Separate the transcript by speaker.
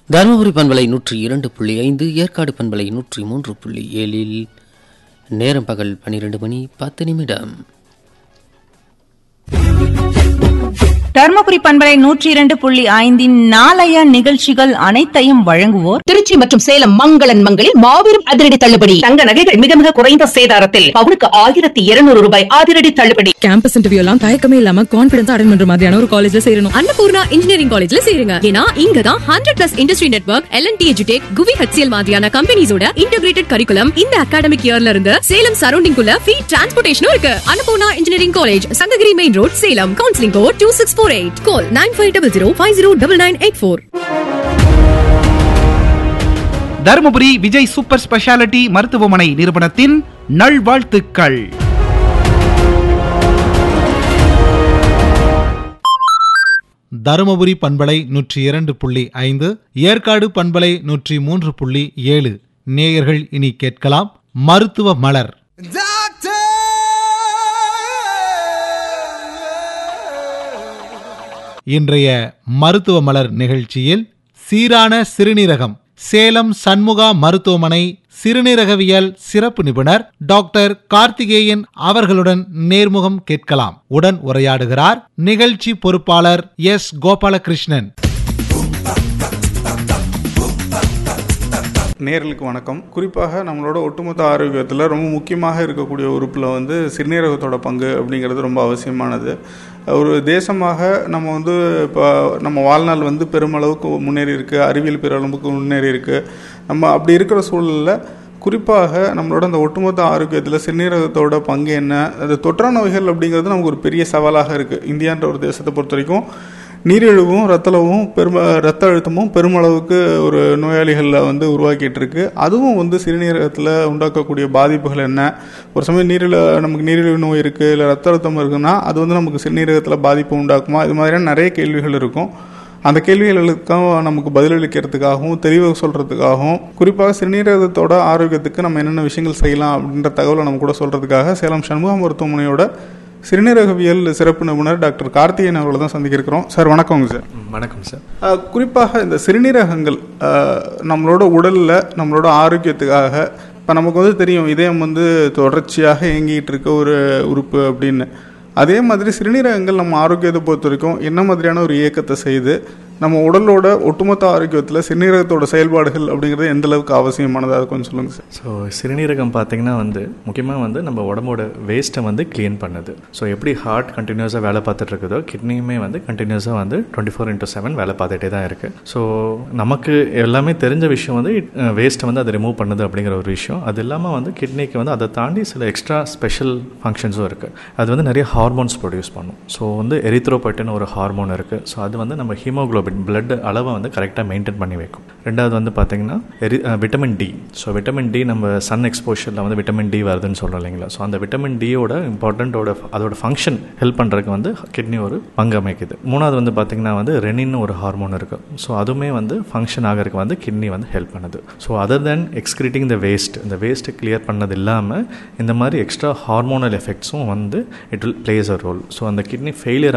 Speaker 1: தருமபுரி பண்பலை நூற்றி இரண்டு புள்ளி ஐந்து ஏற்காடு பண்பலை நூற்றி மூன்று புள்ளி ஏழில் நேரம் பகல் பன்னிரண்டு மணி பத்து நிமிடம்
Speaker 2: தர்மபுரி பண்பலை நூற்றி இரண்டு புள்ளி ஐந்தின் நாளைய நிகழ்ச்சிகள் அனைத்தையும் வழங்குவோர்
Speaker 3: திருச்சி மற்றும் சேலம் மங்களன் மங்களில் மாபெரும் அதிரடி தள்ளுபடி தங்க நகைகள் மிக மிக குறைந்த சேதாரத்தில் பவுனுக்கு ஆயிரத்தி இருநூறு ரூபாய் அதிரடி தள்ளுபடி
Speaker 4: கேம்பஸ் இன்டர்வியூ எல்லாம் தயக்கமே இல்லாம கான்பிடன்ஸ் அட்டன் பண்ற மாதிரியான ஒரு காலேஜ்ல சேரணும்
Speaker 5: அன்னபூர்ணா இன்ஜினியரிங் காலேஜ்ல சேருங்க ஏன்னா இங்க தான் hundred plus industry network L and T எஜுடெக் குவி ஹெச்சிஎல் மாதிரியான கம்பெனிஸோட இன்டகிரேட்டட் கரிக்குலம் இந்த அகாடமிக் இயர்ல இருந்து சேலம் சரௌண்டிங் குள்ள ஃப்ரீ டிரான்ஸ்போர்டேஷனும் இருக்கு Annapoorna engineering college Sankagiri main road Salem counselling code two six four eight call nine five double zero five zero double nine eight four
Speaker 6: Dharmapuri Vijay super speciality மருத்துவமனை நிறுவனத்தின் நல்வாழ்த்துக்கள்
Speaker 7: தருமபுரி பண்பலை நூற்றி இரண்டு புள்ளி ஐந்து ஏற்காடு பண்பலை நூற்றி மூன்று புள்ளி ஏழு நேயர்கள் இனி கேட்கலாம் மருத்துவ மலர் இன்றைய மருத்துவ மலர் நிகழ்ச்சியில் சீரான சிறுநீரகம் சேலம் சண்முகா மருத்துவமனை சிறுநீரகவியல் சிறப்பு நிபுணர் டாக்டர் கார்த்திகேயன் அவர்களுடன் நேர்முகம் கேட்கலாம் உடன் உரையாடுகிறார் நிகழ்ச்சி பொறுப்பாளர் எஸ் கோபாலகிருஷ்ணன்
Speaker 8: நேர்களுக்கு வணக்கம் குறிப்பாக நம்மளோட ஒட்டுமொத்த ஆரோக்கியத்தில் ரொம்ப முக்கியமாக இருக்கக்கூடிய உறுப்பில் வந்து சிறுநீரகத்தோட பங்கு அப்படிங்கிறது ரொம்ப அவசியமானது ஒரு தேசமாக நம்ம வந்து இப்போ நம்ம வாழ்நாள் வந்து பெருமளவுக்கு முன்னேறி இருக்கு அறிவியல் பெருமளவுக்கு முன்னேறி இருக்கு நம்ம அப்படி இருக்கிற சூழலில் குறிப்பாக நம்மளோட அந்த ஒட்டுமொத்த ஆரோக்கியத்தில் சிறுநீரகத்தோட பங்கு என்ன அது தொற்றா நோய்கள் அப்படிங்கிறது நமக்கு ஒரு பெரிய சவாலாக இருக்குது இந்தியான்ற ஒரு தேசத்தை பொறுத்த வரைக்கும் நீரிழிவும் ரத்தளவும் பெரும ரத்த அழுத்தமும் பெருமளவுக்கு ஒரு நோயாளிகளில் வந்து உருவாக்கிட்டு இருக்கு அதுவும் வந்து சிறுநீரகத்தில் உண்டாக்கக்கூடிய பாதிப்புகள் என்ன ஒரு சமயம் நீரில் நமக்கு நீரிழிவு நோய் இருக்குது இல்லை ரத்த அழுத்தம் இருக்குன்னா அது வந்து நமக்கு சிறுநீரகத்தில் பாதிப்பு உண்டாக்குமா இது மாதிரியான நிறைய கேள்விகள் இருக்கும் அந்த கேள்விகளுக்கும் நமக்கு பதிலளிக்கிறதுக்காகவும் தெளிவாக சொல்கிறதுக்காகவும் குறிப்பாக சிறுநீரகத்தோட ஆரோக்கியத்துக்கு நம்ம என்னென்ன விஷயங்கள் செய்யலாம் அப்படின்ற தகவலை நம்ம கூட சொல்கிறதுக்காக சேலம் சண்முக மருத்துவமனையோட சிறுநீரகவியல் சிறப்பு நிபுணர் டாக்டர் கார்த்திகேயன் அவர்களை தான் சந்திக்கிறோம் சார் வணக்கங்க சார்
Speaker 9: வணக்கம் சார்
Speaker 8: அஹ், குறிப்பாக இந்த சிறுநீரகங்கள் அஹ், நம்மளோட உடலில் நம்மளோட ஆரோக்கியத்துக்காக இப்போ நமக்கு வந்து தெரியும் இதயம் வந்து தொடர்ச்சியாக இயங்கிட்டு இருக்க ஒரு உறுப்பு அப்படின்னு அதே மாதிரி சிறுநீரகங்கள் நம்ம ஆரோக்கியத்தை பொறுத்த வரைக்கும் என்ன மாதிரியான ஒரு இயக்கத்தை செய்து நம்ம உடலோட ஒட்டுமொத்த ஆரோக்கியத்தில் சிறுநீரகத்தோட செயல்பாடுகள் அப்படிங்கிறது எந்த அளவுக்கு அவசியமானது அதை கொஞ்சம் சொல்லுங்கள் சார்
Speaker 9: ஸோ சிறுநீரகம் பார்த்தீங்கன்னா வந்து முக்கியமாக வந்து நம்ம உடம்போட வேஸ்ட்டை வந்து க்ளீன் பண்ணுது ஸோ எப்படி ஹார்ட் கண்டினியூஸாக வேலை பார்த்துட்டு இருக்குதோ கிட்னியுமே வந்து கண்டினியூஸாக வந்து டுவெண்ட்டி ஃபோர் இன்ட்டு செவன் வேலை பார்த்துட்டே தான் இருக்குது ஸோ நமக்கு எல்லாமே தெரிஞ்ச விஷயம் வந்து வேஸ்ட்டை வந்து அதை ரிமூவ் பண்ணுது அப்படிங்கிற ஒரு விஷயம் அது இல்லாமல் வந்து கிட்னிக்கு வந்து அதை தாண்டி சில எக்ஸ்ட்ரா ஸ்பெஷல் ஃபங்க்ஷன்ஸும் இருக்குது அது வந்து நிறைய ஹார்மோன்ஸ் ப்ரொடியூஸ் பண்ணும் ஸோ வந்து எரித்ரோபைட்டுன்னு ஒரு ஹார்மோன் இருக்குது ஸோ அது வந்து நம்ம ஹீமோகுளோபின் பிளட் அளவை வந்து கரெக்டாக மெயின்டைன் பண்ணி வைக்கும் ரெண்டாவது வந்து பார்த்தீங்கன்னா எரி vitamin D so vitamin D நம்ம சன் எக்ஸ்போஷரில் வந்து விட்டமின் டி வருதுன்னு சொல்கிறோம் இல்லைங்களா ஸோ அந்த விட்டமின் டியோட இம்பார்ட்டண்ட்டோட அதோட ஃபங்க்ஷன் ஹெல்ப் பண்ணுறதுக்கு வந்து கிட்னி ஒரு பங்கு அமைக்குது மூணாவது வந்து பார்த்தீங்கன்னா வந்து ரெனின் ஒரு ஹார்மோன் இருக்குது ஸோ அதுவுமே வந்து ஃபங்க்ஷன் ஆகிறதுக்கு வந்து கிட்னி வந்து ஹெல்ப் பண்ணுது so other then excreting the waste இந்த வேஸ்ட்டை கிளியர் பண்ணது இல்லாமல் இந்த மாதிரி எக்ஸ்ட்ரா ஹார்மோனல் எஃபெக்ட்ஸும் வந்து it will plays a role so அந்த கிட்னி ஃபெயிலியர்